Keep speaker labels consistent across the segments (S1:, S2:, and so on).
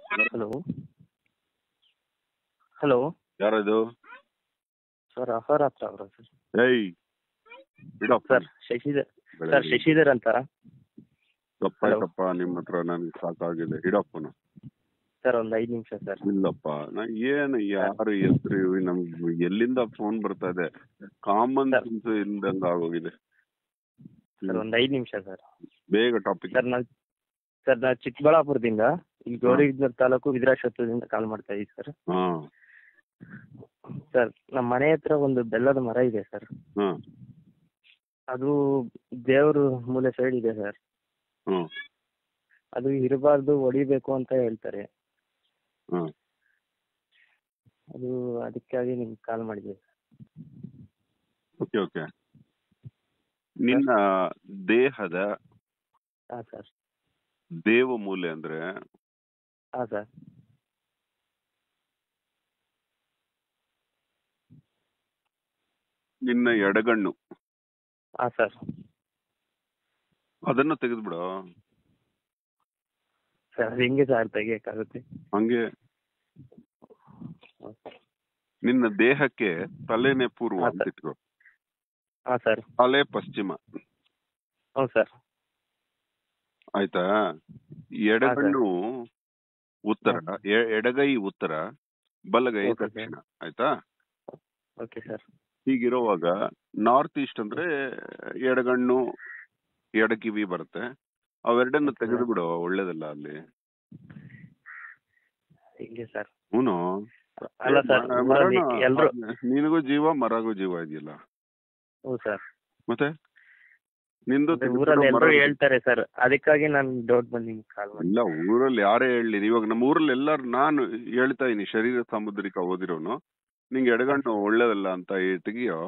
S1: Hello hello
S2: ಯಾರದು
S1: sir Ahoratra ಅವರ sir
S2: ಏಯ್ ಬಿಡಪ್ಪ
S1: ಸರ್ ಶಶಿಧರ್ ಸರ್
S2: ಬೆಳಗ್ಗೆ
S1: ಶಶಿಧರ್ ಅಂತ
S2: ತಪ್ಪ
S1: Hello.
S2: ತಪ್ಪ ನಿಮ್ಮ ಹತ್ರ ನನಗೆ ಸಾಕಾಗಿದೆ ಇಡಪ್ಪನ
S1: ಸರ್ ಒಂದು ಐದು ನಿಮಿಷ ಸರ್
S2: ಇಲ್ಲಪ್ಪ ನಾ ಏನು ಯಾರು ಹೆಸರು ನಮ್ಗೆ ಎಲ್ಲಿಂದ ಫೋನ್ ಬರ್ತಾ ಇದೆ ಕಾಮನ್
S1: Sir.
S2: ಸೆನ್ಸ್ ಇಲ್ದಂಗ ಆಗೋಗಿದೆ
S1: ಸರ್ ಒಂದು ಐದು ನಿಮಿಷ ಸರ್
S2: ಬೇಗ ಟಾಪಿಕ್
S1: ಸರ್ ನಾವು ಸರ್ ನಾವು ಚಿಕ್ಕಬಳ್ಳಾಪುರದಿಂದ ಇಲ್ಲಿ ಗೌರಿಬಿದನೂರು ತಾಲೂಕು ವಿದ್ರಾಕ್ಷತ್ವದಿಂದ ಕಾಲ್ ಮಾಡ್ತಾ ಇದ್ದೀವಿ ಸರ್
S2: ಹಾ
S1: ಸರ್ ನಮ್ಮ ಮನೆ ಹತ್ರ ಒಂದು ಬೆಲ್ಲದ ಮರ ಇದೆ ಸರ್
S2: ಹಾ
S1: ಅದು ದೇವ್ರ ಮೂಲೆ ಸೈಡ್ ಇದೆ ಸರ್
S2: ಹ್ಮ್
S1: ಅದು ಇರಬಾರ್ದು ಹೊಡಿಬೇಕು ಅಂತ ಹೇಳ್ತಾರೆ
S2: ಹ್ಮ್
S1: ಅದು ಅದಕ್ಕಾಗಿ ನಿಮ್ಗೆ ಕಾಲ್ ಮಾಡಿದ್ವಿ
S2: ಓಕೆ ಓಕೆ ನಿನ್ನ ದೇಹದ
S1: ಹಾಂ ಸರ್
S2: ದೇವ ಮೂಲೆ ಅಂದ್ರೆ
S1: ಹಾಂ ಸರ್
S2: ನಿನ್ನ ಎಡಗಣ್ಣು
S1: ಹಾಂ ಸರ್
S2: ಅದನ್ನ ತೆಗೆದ್ಬಿಡು
S1: ಸರ್ ಅದು ಹೆಂಗೆ ಸರ್ ತೆಗಿಯೋಕ್ಕಾಗುತ್ತೆ
S2: ಹಂಗೆ ನಿನ್ನ ದೇಹಕ್ಕೆ ತಲೆನೇ ಪೂರ್ವ
S1: ಹಾ,
S2: ಅಂತ ಇಟ್ಕೋ
S1: ಹಾಂ ಸರ್
S2: ತಲೆ ಪಶ್ಚಿಮ
S1: ಹ್ಞೂ ಸರ್
S2: ಆಯ್ತಾ ಎಡಗಣ್ಣು ಉತ್ತರ ಎ- ಎಡಗೈ ಉತ್ತರ ಬಲಗೈ
S1: Okay, sir.
S2: ದಕ್ಷಿಣ ಆಯ್ತಾ
S1: ಓಕೆ ಸರ್
S2: ಹೀಗಿರುವಾಗ ನಾರ್ತ್ ಈಸ್ಟ್ ಅಂದ್ರೆ ಎಡಗಣ್ಣು ಎಡಕಿವಿ ಬರುತ್ತೆ ಅವೆರಡನ್ನು
S1: Okay.
S2: ತೆಗೆದು ಬಿಡು ಒಳ್ಳೇದಲ್ಲ ಅಲ್ಲಿ
S1: ಹಿಂಗೆ ಸರ್
S2: ಹೂನು
S1: ಅಲ್ಲ ಸರ್
S2: ಮ- ಮರನ-
S1: ಎಲ್ರು
S2: ನಿನಗೂ ಜೀವ ಮರಗೂ ಜೀವ ಇದೆಯಲ್ಲ
S1: ಹ್ಞೂ ಸರ್
S2: ಮತ್ತೆ ನಿಂದು
S1: ಅದೇ
S2: ತೆಗೆದ್ಬಿಡು,
S1: ಊರಲ್ಲಿ ಎಲ್ಲರೂ
S2: ಮರಗೂ-
S1: ಹೇಳ್ತಾರೆ ಸರ್ ಅದಕ್ಕಾಗಿ ನಾನು ಡೌಟ್ ಬಂದು ನಿಮ್ಗೆ ಕಾಲ್ ಮಾಡಿ
S2: ಇಲ್ಲ ಊರಲ್ಲಿ ಯಾರೇ ಹೇಳಿ ಇವಾಗ ನಮ್ಮ ಊರಲ್ಲಿ ಎಲ್ಲಾರು ನಾನು ಹೇಳ್ತಾ ಇದೀನಿ ಶರೀರ ಸಾಮುದ್ರಿಕ ಓದಿರೋನು ನಿಂಗೆ ಎಡಗಣ್ಣು ಒಳ್ಳೇದಲ್ಲ ಅಂತ ಹೇಳಿ ತೆಗಿಯೋ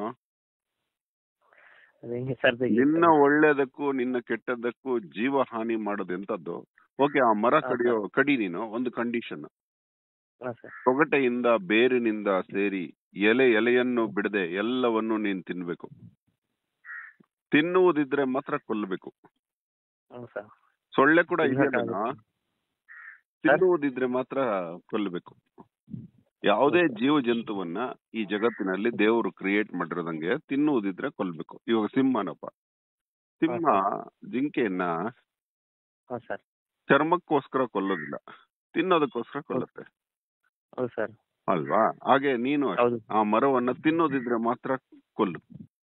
S1: ಅದು ಹೆಂಗೆ ಸರ್
S2: ನಿನ್ನ ಒಳ್ಳೇದಕ್ಕೂ ನಿನ್ನ ಕೆಟ್ಟದ್ದಕ್ಕೂ ಜೀವ ಹಾನಿ ಮಾಡೋದು ಎಂತದ್ದು ಓಕೆ ಆ ಮರ
S1: ಹಾ,
S2: ಕಡಿಯೋ ಕಡಿ ನೀನು ಒಂದು ಕಂಡೀಷನ್
S1: ಹಾಂ ಸರ್
S2: ತೊಗಟೆಯಿಂದ ಬೇರಿನಿಂದ ಸೇರಿ ಎಲೆ ಎಲೆಯನ್ನು ಬಿಡದೆ ಎಲ್ಲವನ್ನು ನೀನ್ ತಿನ್ಬೇಕು ತಿನ್ನುವುದಿದ್ರೆ ಮಾತ್ರ ಕೊಲ್ಲಬೇಕು
S1: ಹ್ಞೂ ಸರ್
S2: ಸೊಳ್ಳೆ ಕೂಡ ಇದೆಯಲ್ಲ
S1: ತಿನ್ನಕ್ಕಾಗುತ್ತೆ.
S2: ತಿನ್ನುವುದಿದ್ರೆ ಮಾತ್ರ ಕೊಲ್ಲಬೇಕು ಯಾವುದೇ ಜೀವ ಜಂತುವನ್ನ ಈ ಜಗತ್ತಿನಲ್ಲಿ ದೇವರು ಕ್ರಿಯೇಟ್ ಮಾಡಿರೋದಂಗೆ ತಿನ್ನುವುದಿದ್ರೆ ಕೊಲ್ಬೇಕು ಇವಾಗ ಸಿಂಹನಪ್ಪ ಸಿಂಹ ಜಿಂಕೆಯನ್ನ
S1: ಹಾಂ ಸರ್
S2: ಚರ್ಮಕ್ಕೋಸ್ಕರ ಕೊಲ್ಲೋದಿಲ್ಲ ತಿನ್ನೋದಕ್ಕೋಸ್ಕರ ಕೊಲ್ಲುತ್ತೆ
S1: ಹೌದು ಸರ್
S2: ಅಲ್ವಾ ಹಾಗೆ ನೀನು ಅಷ್ಟೇ.
S1: ಹೌದು
S2: ಆ ಮರವನ್ನ ತಿನ್ನೋದಿದ್ರೆ ಮಾತ್ರ ಕೊಲ್ಲು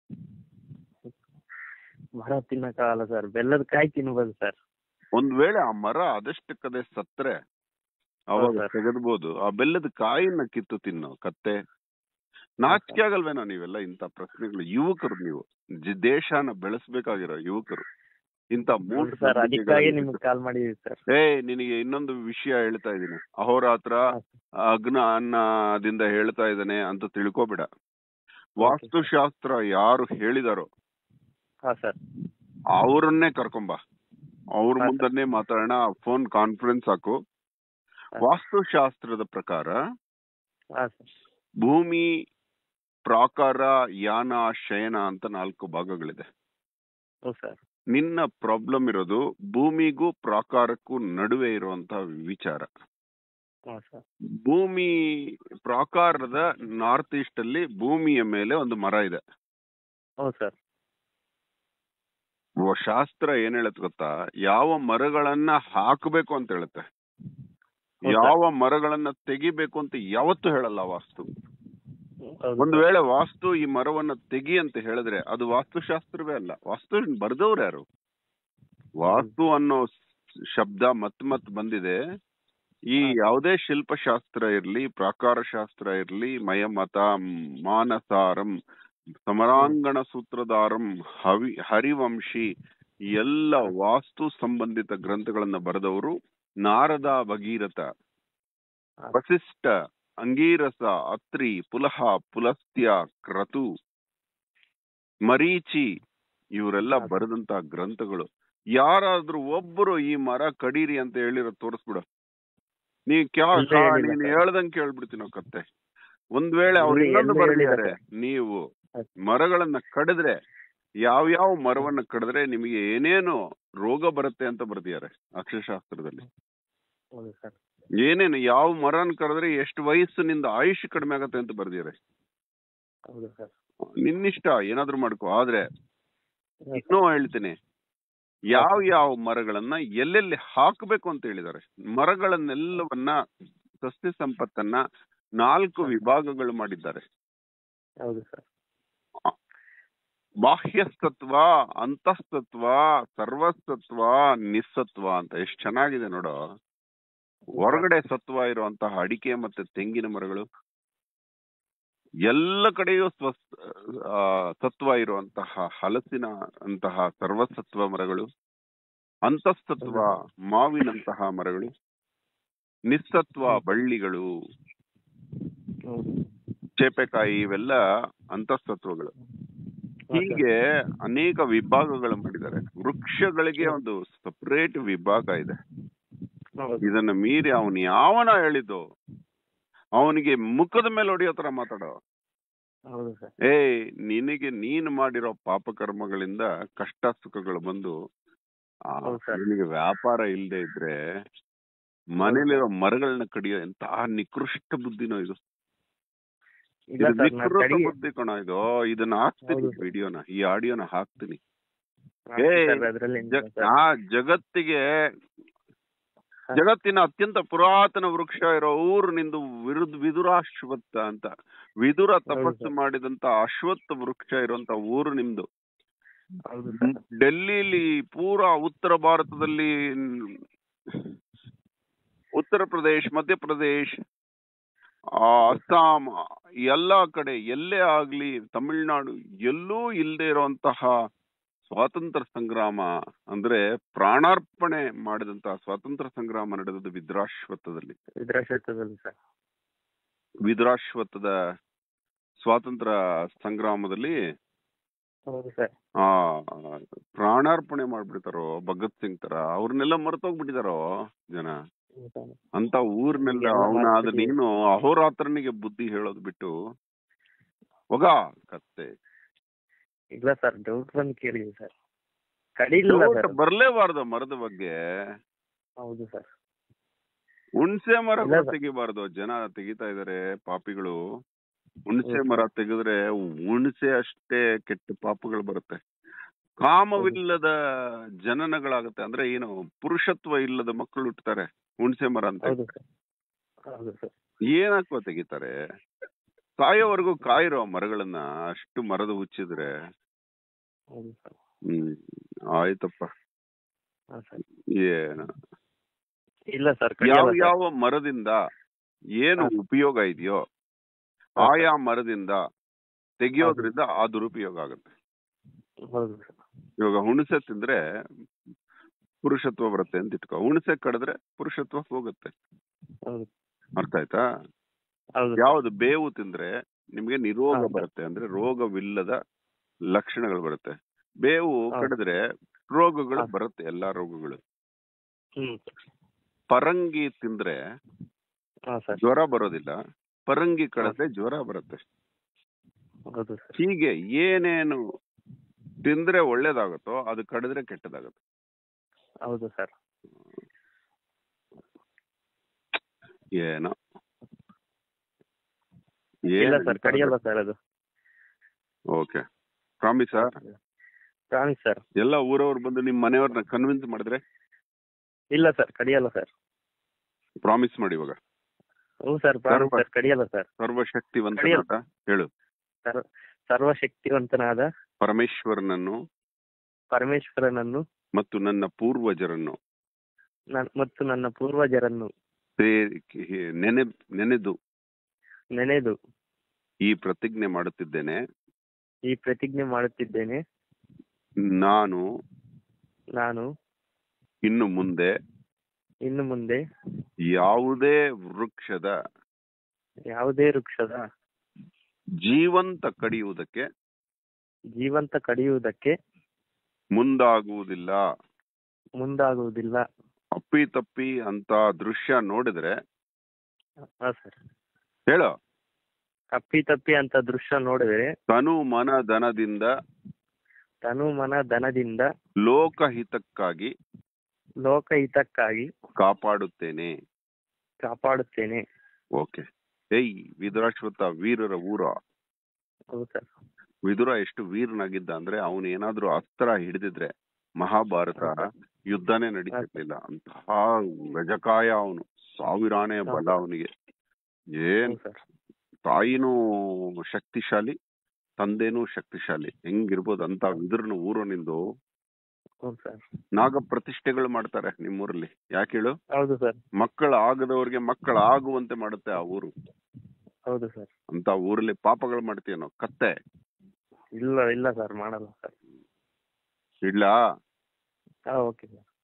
S1: ಮರ ತಿನ್ನಕ್ಕಾಗಲ್ಲ ಸರ್ ಬೆಲ್ಲದ ಕಾಯಿ ತಿನ್ಬೋದು ಸರ್
S2: ಒಂದ್ ವೇಳೆ ಆ ಮರ ಅದಷ್ಟಕ್ಕದೆ ಸತ್ರೆ ಅವಾಗ
S1: ಹೌದ್ ಸರ್.
S2: ತೆಗೆದ್ಬೋದು ಆ ಬೆಲ್ಲದ ಕಾಯಿನ ಕಿತ್ತು ತಿನ್ನು ಕತ್ತೆ ನಾಚಿಕೆ ಆಗಲ್ವೇನೋ ನೀವೆಲ್ಲ ಇಂತ ಪ್ರಶ್ನೆಗಳು ಯುವಕರು ನೀವು ಜಿ- ದೇಶನ ಬೆಳೆಸ್ಬೇಕಾಗಿರೋ ಯುವಕರು ಇಂತ ಮೂಢ
S1: ಸರ್ ಅದಕ್ಕಾಗಿ
S2: ನಂಬಿಕೆಗಳಲ್ಲಿ
S1: ನಿಮ್ಗೆ ಕಾಲ್ ಮಾಡಿದೀವಿ ಸರ್
S2: ಏ ನಿನಗೆ ಇನ್ನೊಂದು ವಿಷಯ ಹೇಳ್ತಾ ಇದ್ದೀನಿ ಅಹೋರಾತ್ರ
S1: ಹಾ.
S2: ಅಗ್ನ ಅನ್ನದಿಂದ ಹೇಳ್ತಾ ಇದ್ದಾನೆ ಅಂತ ತಿಳ್ಕೊಬೇಡ ವಾಸ್ತುಶಾಸ್ತ್ರ ಯಾರು ಹೇಳಿದಾರೋ
S1: ಹಾಂ ಸರ್
S2: ಅವ್ರನ್ನೇ ಕರ್ಕೊಂಬ ಅವ್ರ
S1: ಹಾ,
S2: ಮುಂದನ್ನೇ ಮಾತಾಡೋಣ ಫೋನ್ ಕಾನ್ಫರೆನ್ಸ್ ಹಾಕು
S1: ಹಾ.
S2: ವಾಸ್ತುಶಾಸ್ತ್ರದ ಪ್ರಕಾರ
S1: ಹಾಂ ಸರ್
S2: ಭೂಮಿ ಪ್ರಾಕಾರ ಯಾನ ಶಯನ ಅಂತ ನಾಲ್ಕು ಭಾಗಗಳಿದೆ
S1: ಹ್ಞೂ ಸರ್
S2: ನಿನ್ನ ಪ್ರಾಬ್ಲಮ್ ಇರೋದು ಭೂಮಿಗೂ ಪ್ರಾಕಾರಕ್ಕೂ ನಡುವೆ ಇರುವಂತ ವಿಚಾರ
S1: ಹ್ಞೂ ಸರ್
S2: ಭೂಮಿ ಪ್ರಾಕಾರದ ನಾರ್ತ್ ಈಸ್ಟ್ ಅಲ್ಲಿ ಭೂಮಿಯ ಮೇಲೆ ಒಂದು ಮರ ಇದೆ
S1: ಹ್ಞೂ ಸರ್
S2: ಓ, ಶಾಸ್ತ್ರ ಏನ್ ಹೇಳುತ್ತೆ ಗೊತ್ತಾ ಯಾವ ಮರಗಳನ್ನ ಹಾಕಬೇಕು ಅಂತ ಹೇಳುತ್ತೆ
S1: ಹೌದಾ?
S2: ಯಾವ ಮರಗಳನ್ನ ತೆಗಿಬೇಕು ಅಂತ ಯಾವತ್ತೂ ಹೇಳಲ್ಲ ವಾಸ್ತು
S1: ಹೌದು
S2: ಒಂದು ವೇಳೆ ವಾಸ್ತು ಈ ಮರವನ್ನ ತೆಗಿ ಅಂತ ಹೇಳಿದ್ರೆ ಅದು ವಾಸ್ತುಶಾಸ್ತ್ರವೇ ಅಲ್ಲ ವಾಸ್ತು ಬರ್ದವ್ರು ಯಾರು ವಾಸ್ತು ಅನ್ನೋ ಸ್- ಶಬ್ದ ಮತ್ ಮತ್ ಬಂದಿದೆ ಈ
S1: ಹಾ.
S2: ಯಾವುದೇ ಶಿಲ್ಪಶಾಸ್ತ್ರ ಇರ್ಲಿ ಪ್ರಾಕಾರ ಶಾಸ್ತ್ರ ಇರ್ಲಿ ಮಯಮತ ಮಾನಸಾರಂ ಸಮರಾಂಗಣ ಸೂತ್ರಧಾರಂ ಹವಿ ಹರಿವಂಶಿ ಎಲ್ಲ ವಾಸ್ತು ಸಂಬಂಧಿತ ಗ್ರಂಥಗಳನ್ನ ಬರೆದವರು ನಾರದ ಭಗೀರಥ
S1: ಹಾ.
S2: ವಸಿಷ್ಠ ಅಂಗೀರಸ ಅತ್ರಿ ಪುಲಹ ಪುಲಸ್ತ್ಯ ಕ್ರತು ಮರೀಚಿ ಇವರೆಲ್ಲ
S1: ಹಾ.
S2: ಬರೆದಂತ ಗ್ರಂಥಗಳು ಯಾರಾದ್ರೂ ಒಬ್ಬರು ಈ ಮರ ಕಡೀರಿ ಅಂತ ಹೇಳಿರೋ ತೋರಿಸ್ಬಿಡು ನೀ ಕ್ಯಾ
S1: ಇಲ್ಲೇ ಹೇಳಿಲ್ಲ
S2: ನೀನ್
S1: ಸರ್.
S2: ಹೇಳ್ದಂಗ್ ಕೇಳ್ಬಿಡ್ತೀವಿ ಕತ್ತೆ ಒಂದ್ ವೇಳೆ ಅವ್ರು
S1: ಇಲ್ಲಿ
S2: ಇನ್ನೊಂದು
S1: ಎಲ್ಲೂ ಹೇಳಿಲ್ಲ
S2: ಬರೆದಿದ್ದಾರೆ ನೀವು
S1: ಹೌದು.
S2: ಮರಗಳನ್ನ ಕಡಿದ್ರೆ ಯಾವ್ಯಾವ ಮರವನ್ನ ಕಡಿದ್ರೆ ನಿಮಗೆ ಏನೇನು ರೋಗ ಬರುತ್ತೆ ಅಂತ ಬರ್ದಿದ್ದಾರೆ ಅಕ್ಷಶಾಸ್ತ್ರದಲ್ಲಿ
S1: ಹೌದು ಸರ್
S2: ಏನೇನು ಯಾವ ಮರನ್ ಕರೆದ್ರೆ ಎಷ್ಟು ವಯಸ್ಸಿನಿಂದ ಆಯುಷ್ ಕಡಿಮೆ ಆಗತ್ತೆ ಅಂತ ಬರ್ದಿದ್ದಾರೆ
S1: ಹೌದು ಸರ್
S2: ನಿನ್ನಿಷ್ಟ ಏನಾದ್ರೂ ಮಾಡ್ಕೋ ಆದ್ರೆ ಇನ್ನೂ ಹೇಳ್ತೀನಿ ಯಾವ ಯಾವ ಮರಗಳನ್ನ ಎಲ್ಲೆಲ್ಲಿ ಹಾಕಬೇಕು ಅಂತ ಹೇಳಿದ್ದಾರೆ ಮರಗಳನ್ನೆಲ್ಲವನ್ನ ಸಸ್ಯ ಸಂಪತ್ತನ್ನ ನಾಲ್ಕು ವಿಭಾಗಗಳು ಮಾಡಿದ್ದಾರೆ
S1: ಹೌದು ಸರ್
S2: ಬಾಹ್ಯಸತ್ವ ಅಂತಸ್ತತ್ವ ಸರ್ವಸತ್ವ ನಿಸ್ಸತ್ವ ಅಂತ ಎಷ್ಟು ಚೆನ್ನಾಗಿದೆ ನೋಡೋ ಹೊರಗಡೆ ಸತ್ವ ಇರುವಂತಹ ಅಡಿಕೆ ಮತ್ತೆ ತೆಂಗಿನ ಮರಗಳು ಎಲ್ಲ ಕಡೆಯೂ ಸ್ವ ಆ, ಸತ್ವ ಇರುವಂತಹ ಹಲಸಿನ ಅಂತಹ ಸರ್ವಸತ್ವ ಮರಗಳು ಅಂತಸ್ತತ್ವ ಮಾವಿನಂತಹ ಮರಗಳು ನಿಸ್ಸತ್ವ ಬಳ್ಳಿಗಳು
S1: ಹೌದು
S2: ಚೇಪೆಕಾಯಿ ಇವೆಲ್ಲ ಅಂತಸ್ತತ್ವಗಳು ಹೀಗೆ ಅನೇಕ ವಿಭಾಗಗಳು ಮಾಡಿದ್ದಾರೆ ವೃಕ್ಷಗಳಿಗೆ ಒಂದು ಸಪರೇಟ್ ವಿಭಾಗ ಇದೆ
S1: ಹೌದು
S2: ಇದನ್ನ ಮೀರಿ ಅವನು ಯಾವನ ಹೇಳಿದ್ದು ಅವನಿಗೆ ಮುಖದ ಮೇಲೆ ಹೊಡೆಯೋ ತರ ಮಾತಾಡೋ
S1: ಹೌದು ಸರ್
S2: ಏಯ್ ನಿನಗೆ ನೀನು ಮಾಡಿರೋ ಪಾಪಕರ್ಮಗಳಿಂದ ಕಷ್ಟ ಸುಖಗಳು ಬಂದು ಆ,
S1: ಹೌದು ಸರ್.
S2: ನಿನಗೆ ವ್ಯಾಪಾರ ಇಲ್ಲದೆ ಇದ್ರೆ ಮನೇಲಿರೋ ಮರಗಳನ್ನ ಕಡಿಯೋ ಎಂತಹ ನಿಕೃಷ್ಟ ಬುದ್ಧಿನೋ ಇದು
S1: ಇಲ್ಲ
S2: ಇದು
S1: ಸರ್ ನಾ
S2: ನಿಕೃಷ್ಟ
S1: ಕಡಿ
S2: ಬುದ್ಧಿ ಕಣ ಇದು ಇದನ್ನ ಹಾಕ್ತೀನಿ
S1: ಹೌದು ಸರ್.
S2: ವಿಡಿಯೋನ ಈ ಆಡಿಯೋನ ಹಾಕ್ತೀನಿ
S1: ಹಾಕಿ
S2: ಏಯ್,
S1: ಸರ್ ಅದ್ರಲ್ಲಿ ಏನಿಲ್ಲ
S2: ಜ-
S1: ಸರ್.
S2: ಆ ಜಗತ್ತಿಗೆ
S1: ಹಾ.
S2: ಜಗತ್ತಿನ ಅತ್ಯಂತ ಪುರಾತನ ವೃಕ್ಷ ಇರೋ ಊರು ನಿಂದು ವಿರುದ್ ವಿದುರಾಶ್ವತ್ಥ ಅಂತ ವಿದುರ ತಪಸ್ಸು
S1: ಸರ್.
S2: ಮಾಡಿದಂತ ಅಶ್ವತ್ಥ ವೃಕ್ಷ ಇರುವಂತ ಊರು ನಿಮ್ದು
S1: ಹೌದು ಸರ್
S2: ಡೆಲ್ಲಿಲಿ ಪೂರಾ ಉತ್ತರ ಭಾರತದಲ್ಲಿ ಉತ್ತರ ಪ್ರದೇಶ್ ಮಧ್ಯಪ್ರದೇಶ್ ಆ, ಅಸ್ಸಾಂ ಎಲ್ಲಾ ಕಡೆ ಎಲ್ಲೇ ಆಗ್ಲಿ ತಮಿಳ್ನಾಡು ಎಲ್ಲೂ ಇಲ್ಲದೆ ಇರುವಂತಹ ಸ್ವಾತಂತ್ರ್ಯ ಸಂಗ್ರಾಮ ಅಂದ್ರೆ ಪ್ರಾಣಾರ್ಪಣೆ ಮಾಡಿದಂತಹ ಸ್ವಾತಂತ್ರ್ಯ ಸಂಗ್ರಾಮ ನಡೆದದ್ದು ವಿದ್ರಾಶ್ವತ್ಥದಲ್ಲಿ
S1: ವಿದ್ರಾಶತ್ವದಲ್ಲಿ ಸರ್
S2: ವಿದ್ರಾಶ್ವತ್ಥದ ಸ್ವಾತಂತ್ರ್ಯ ಸಂಗ್ರಾಮದಲ್ಲಿ
S1: ಹೌದು ಸರ್
S2: ಆ ಪ್ರಾಣಾರ್ಪಣೆ ಮಾಡ್ಬಿಡ್ತಾರೋ ಭಗತ್ ಸಿಂಗ್ ತರ ಅವ್ರನ್ನೆಲ್ಲ ಮರ್ತೋಗ್ಬಿಟ್ಟಿದಾರೋ ಜನ ಅಂತ ಊರ್ನೆಲ್ಲ
S1: ಎಲ್ಲ
S2: ಅವನಾದ
S1: ಮಾಡ್ತಿದೀವಿ.
S2: ನೀನು ಅಹೋರಾತ್ರನಿಗೆ ಬುದ್ಧಿ ಹೇಳೋದ್ ಬಿಟ್ಟು ಹೋಗ ಕತ್ತೆ
S1: ಇಲ್ಲ ಸರ್ ಡೌಟ್ ಬಂದು ಕೇಳಿದ್ವಿ ಸರ್ ಕಡಿಲಿಲ್ಲ
S2: ಡೌಟ್
S1: ಸರ್
S2: ಬರ್ಲೇಬಾರ್ದು ಮರದ ಬಗ್ಗೆ
S1: ಹೌದು ಸರ್
S2: ಹುಣ್ಸೆ ಮರ
S1: ಇಲ್ಲ
S2: ಕೂಡ
S1: ಸರ್.
S2: ತೆಗಿಬಾರ್ದು ಜನ ತೆಗಿತಾ ಇದಾರೆ ಪಾಪಿಗಳು ಹುಣ್ಸೆ
S1: ಹೌದು
S2: ಮರ ತೆಗೆದ್ರೆ ಹುಣ್ಸೆ ಅಷ್ಟೇ ಕೆಟ್ಟ ಪಾಪಗಳು ಬರುತ್ತೆ ಕಾಮವಿಲ್ಲದ ಜನನಗಳಾಗುತ್ತೆ ಅಂದ್ರೆ ಏನು ಪುರುಷತ್ವ ಇಲ್ಲದ ಮಕ್ಕಳು ಹುಟ್ಟುತ್ತಾರೆ ಹುಣ್ಸೆ ಮರ ಅಂತ
S1: ಹೌದು ಸರ್ ಹೌದು ಸರ್
S2: ಏನಕ್ಕೋ ತೆಗಿತಾರೆ ಸಾಯೋವರೆಗೂ ಕಾಯಿರೋ ಮರಗಳನ್ನ ಅಷ್ಟು ಮರದ ಹುಚ್ಚಿದ್ರೆ
S1: ಹೌದು ಸರ್
S2: ಹ್ಮ್ ಆಯ್ತಪ್ಪ
S1: ಹಾಂ ಸರ್
S2: ಏನ
S1: ಇಲ್ಲ ಸರ್
S2: ಯಾವ
S1: ಕಡಿಯಲ್ಲ ಸರ್
S2: ಯಾವ ಮರದಿಂದ ಏನು
S1: ಹಾ.
S2: ಉಪಯೋಗ ಇದೆಯೋ
S1: ಹಾ,
S2: ಆಯಾ ಮರದಿಂದ ತೆಗಿಯೋದ್ರಿಂದ ಆ ದುರುಪಯೋಗ ಆಗುತ್ತೆ
S1: ಹೌದು ಸರ್
S2: ಇವಾಗ ಹುಣಸೆ ತಿಂದ್ರೆ ಪುರುಷತ್ವ ಬರುತ್ತೆ ಅಂತ ಇಟ್ಕೋ ಹುಣಸೆ ಕಡಿದ್ರೆ ಪುರುಷತ್ವ ಹೋಗುತ್ತೆ
S1: ಹೌದು
S2: ಅರ್ಥ ಆಯ್ತಾ
S1: ಹೌದು ಸರ್.
S2: ಯಾವ್ದು ಬೇವು ತಿಂದ್ರೆ ನಿಮ್ಗೆ ನಿರೋಗ
S1: ಹೌದು.
S2: ಬರುತ್ತೆ ಅಂದ್ರೆ ರೋಗವಿಲ್ಲದ ಲಕ್ಷಣಗಳು ಬರುತ್ತೆ ಬೇವು
S1: ಹೌದು.
S2: ಕಡಿದ್ರೆ ರೋಗಗಳು
S1: ಹಾ.
S2: ಬರುತ್ತೆ ಎಲ್ಲಾ ರೋಗಗಳು
S1: ಹ್ಮ್
S2: ಪರಂಗಿ ತಿಂದ್ರೆ
S1: ಹಾಂ ಸರ್
S2: ಜ್ವರ ಬರೋದಿಲ್ಲ ಪರಂಗಿ ಕಡಿದ್ರೆ ಜ್ವರ ಬರುತ್ತೆ
S1: ಹೌದು ಸರ್
S2: ಹೀಗೆ ಏನೇನು ತಿಂದ್ರೆ ಒಳ್ಳೇದಾಗುತ್ತೋ ಅದು ಕಡಿದ್ರೆ ಕೆಟ್ಟದಾಗುತ್ತೆ
S1: ಹೌದು ಸರ್
S2: ಏನೋ
S1: ಇಲ್ಲ ಸರ್ ಕಡಿಯಲ್ಲ ಸರ್ ಅದು
S2: ಓಕೆ ಪ್ರಾಮಿಸಾ
S1: ಪ್ರಾಮಿಸ್ ಸರ್
S2: ಎಲ್ಲ ಊರವ್ರು ಬಂದು ನಿಮ್ ಮನೆಯವ್ರನ್ನ ಕನ್ವಿನ್ಸ್ ಮಾಡಿದ್ರೆ
S1: ಇಲ್ಲ ಸರ್ ಕಡಿಯಲ್ಲ ಸರ್
S2: ಪ್ರಾಮಿಸ್ ಮಾಡಿ ಇವಾಗ
S1: ಹ್ಞೂ ಸರ್ ಪ್ರಾಮಿಸ್
S2: ಸರ್ವ-
S1: ಸರ್ ಕಡಿಯಲ್ಲ ಸರ್
S2: ಸರ್ವಶಕ್ತಿವಂತನಾದ ಹೇಳು
S1: ಸರ್ವ ಸರ್ವಶಕ್ತಿವಂತನಾದ
S2: ಪರಮೇಶ್ವರನನ್ನು
S1: ಪರಮೇಶ್ವರನನ್ನು
S2: ಮತ್ತು ನನ್ನ ಪೂರ್ವಜರನ್ನು
S1: ನನ್- ಮತ್ತು ನನ್ನ ಪೂರ್ವಜರನ್ನು
S2: ಸೇ- ನೆನೆ ನೆನೆದು
S1: ನೆನೆದು
S2: ಈ ಪ್ರತಿಜ್ಞೆ ಮಾಡುತ್ತಿದ್ದೇನೆ
S1: ಈ ಪ್ರತಿಜ್ಞೆ ಮಾಡುತ್ತಿದ್ದೇನೆ
S2: ನಾನು
S1: ನಾನು
S2: ಇನ್ನು ಮುಂದೆ
S1: ಇನ್ನು ಮುಂದೆ
S2: ಯಾವುದೇ ವೃಕ್ಷದ
S1: ಯಾವುದೇ ವೃಕ್ಷದ
S2: ಜೀವಂತ ಕಡಿಯುವುದಕ್ಕೆ
S1: ಜೀವಂತ ಕಡಿಯುವುದಕ್ಕೆ
S2: ಮುಂದಾಗುವುದಿಲ್ಲ
S1: ಮುಂದಾಗುವುದಿಲ್ಲ
S2: ಅಪ್ಪಿ ತಪ್ಪಿ ಅಂತ ದೃಶ್ಯ ನೋಡಿದ್ರೆ
S1: ಹಾ ಸರ್
S2: ಹೇಳು
S1: ಅಪ್ಪಿ ತಪ್ಪಿ ಅಂತ ದೃಶ್ಯ ನೋಡಿದರೆ
S2: ತನು ಮನ ಧನದಿಂದ
S1: ತನು ಮನ ಧನದಿಂದ
S2: ಲೋಕಹಿತಕ್ಕಾಗಿ
S1: ಲೋಕಹಿತಕ್ಕಾಗಿ
S2: ಕಾಪಾಡುತ್ತೇನೆ
S1: ಕಾಪಾಡುತ್ತೇನೆ
S2: ಓಕೆ ಏಯ್ ವಿದುರಾಶ್ವತ್ಥ ವೀರರ ಊರ
S1: ಹೌದು ಸರ್
S2: ವಿದುರ ಎಷ್ಟು ವೀರನಾಗಿದ್ದ ಅಂದ್ರೆ ಅವನು ಏನಾದ್ರೂ ಅಸ್ತ್ರ ಹಿಡಿದಿದ್ರೆ ಮಹಾಭಾರತ ಯುದ್ಧನೇ ನಡೀತಿರ್ಲಿಲ್ಲ ಅಂತಹ ಗಜಕಾಯ ಅವನು ಸಾವಿರಾಣೆ ಬಲ ಅವನಿಗೆ ಏನ್
S1: ಹೌದು ಸರ್
S2: ತಾಯಿನೂ ಶಕ್ತಿಶಾಲಿ ತಂದೆನೂ ಶಕ್ತಿಶಾಲಿ ಹೆಂಗಿರ್ಬೋದು ಅಂತ ವಿದುರನ ಊರು ನಿಂದು
S1: ಹೌದು ಸರ್
S2: ನಾಗ ಪ್ರತಿಷ್ಠೆಗಳು ಮಾಡ್ತಾರೆ ನಿಮ್ಮೂರಲ್ಲಿ ಯಾಕೆ ಹೇಳು
S1: ಹೌದು ಸರ್
S2: ಮಕ್ಕಳ ಆಗದವ್ರಿಗೆ ಮಕ್ಕಳ ಆಗುವಂತೆ ಮಾಡುತ್ತೆ ಆ ಊರು
S1: ಹೌದು ಸರ್
S2: ಅಂತ ಊರಲ್ಲಿ ಪಾಪಗಳು ಮಾಡ್ತೀಯನೋ ಕತ್ತೆ
S1: ಇಲ್ಲ ಇಲ್ಲ ಸರ್ ಮಾಡಲ್ಲ ಸರ್
S2: ಇಡ್ಲಾ
S1: ಹಾಂ ಓಕೆ ಸರ್